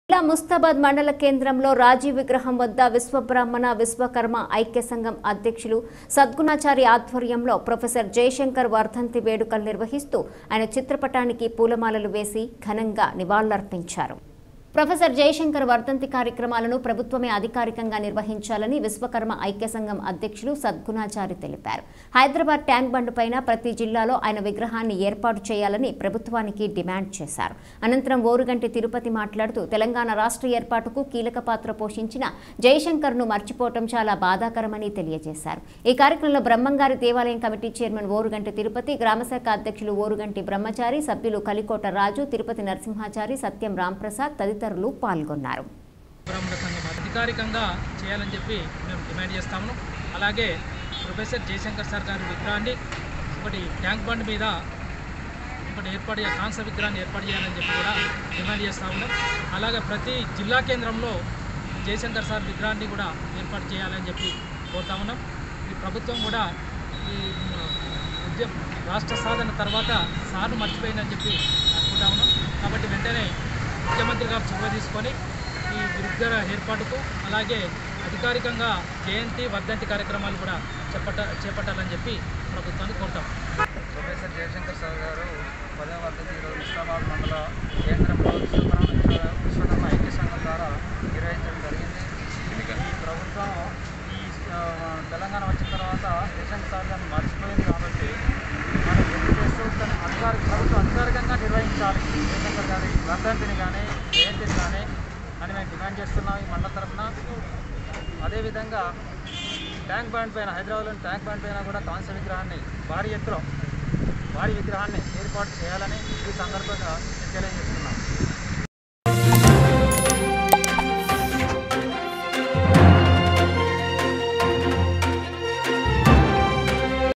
జిల్లా ముస్తాబాద్ మండల కేంద్రంలో రాజీవ్ విగ్రహం వద్ద విశ్వబ్రాహ్మణ విశ్వకర్మ ఐక్య సంఘం అధ్యక్షులు సద్గుణాచారి ఆధ్వర్యంలో ప్రొఫెసర్ జయశంకర్ వర్ధంతి వేడుకలు నిర్వహిస్తూ ఆయన చిత్రపటానికి పూలమాలలు వేసి ఘనంగా నివాళులర్పించారు ప్రొఫెసర్ జయశంకర్ వర్ధంతి కార్యక్రమాలను ప్రభుత్వమే అధికారికంగా నిర్వహించాలని విశ్వకర్మ ఐక్య సంఘం అధ్యక్షులు సద్గుణాచారి తెలిపారు హైదరాబాద్ ట్యాంక్ బండ్ పైన ప్రతి జిల్లాలో ఆయన విగ్రహాన్ని ఏర్పాటు చేయాలని ప్రభుత్వానికి డిమాండ్ చేశారు అనంతరం ఓరుగంటి తిరుపతి మాట్లాడుతూ తెలంగాణ రాష్ట్ర ఏర్పాటుకు కీలక పాత్ర పోషించిన జయశంకర్ను మర్చిపోవటం చాలా బాధాకరమని తెలియజేశారు ఈ కార్యక్రమంలో బ్రహ్మంగారి దేవాలయం కమిటీ చైర్మన్ ఓరుగంటి తిరుపతి గ్రామశాఖ అధ్యక్షులు ఓరుగంటి బ్రహ్మచారి సభ్యులు కలికోట రాజు తిరుపతి నరసింహాచారి సత్యం రాంప్రసాద్ తదితరులు పాల్గొన్నారు బ్రాహ్మణ సంఘం అధికారికంగా చేయాలని చెప్పి మేము డిమాండ్ చేస్తాము అలాగే ప్రొఫెసర్ జయశంకర్ సార్ గారి విగ్రహాన్ని ఒకటి ట్యాంక్ బండ్ మీద ఒకటి ఏర్పాటు చేయ- కాంస్య విగ్రహాన్ని ఏర్పాటు చేయాలని చెప్పి కూడా డిమాండ్ చేస్తా ఉన్నాం అలాగే ప్రతి జిల్లా కేంద్రంలో జయశంకర్ సార్ విగ్రహాన్ని కూడా ఏర్పాటు చేయాలని చెప్పి కోరుతా ఉన్నాం ఈ ప్రభుత్వం కూడా ఈ ఉద్యమ రాష్ట్ర సాధన తర్వాత సార్ను మర్చిపోయిందని చెప్పి అనుకుంటా ఉన్నాం కాబట్టి వెంటనే ముఖ్యమంత్రి గారు చొరవ తీసుకొని ఈ విగ్రహ ఏర్పాటుకు అలాగే అధికారికంగా జయంతి వర్ధంతి కార్యక్రమాలు కూడా చేపట్ట చేపట్టాలని చెప్పి ప్రభుత్వాన్ని కోరుతాం ప్రొఫెసర్ జయశంకర్ సార్ గారు పదవ వర్ధంతి ఈరోజు ఇస్లామాబాద్ మండల కేంద్రంలో విశ్వకర్మ విశ్వకర్మ ఐక్య సంఘం ద్వారా నిర్వహించడం జరిగింది ఈ ప్రభుత్వం ఈ ఆ, తెలంగాణ వచ్చిన తర్వాత జయశంకర్ సార్ గారిని మర్చిపోయింది కాబట్టి మనం గుర్తు చేస్తూ తన అధికారిక ప్రభుత్వం అధికారికంగా నిర్వహించాలి జయశంకర్ గారి వర్ధంతిని కానీ జయంతిని కానీ అని మేము డిమాండ్ చేస్తున్నాం ఈ మండల తరఫున అదేవిధంగా ట్యాంక్ బ్యాండ్ పైన హైదరాబాద్లోని ట్యాంక్ బ్యాండ్ పైన కూడా కాంస్య విగ్రహాన్ని భారీ ఎత్తులో భారీ విగ్రహాన్ని ఏర్పాటు చేయాలని ఈ సందర్భంగా నేను తెలియజేస్తున్నాం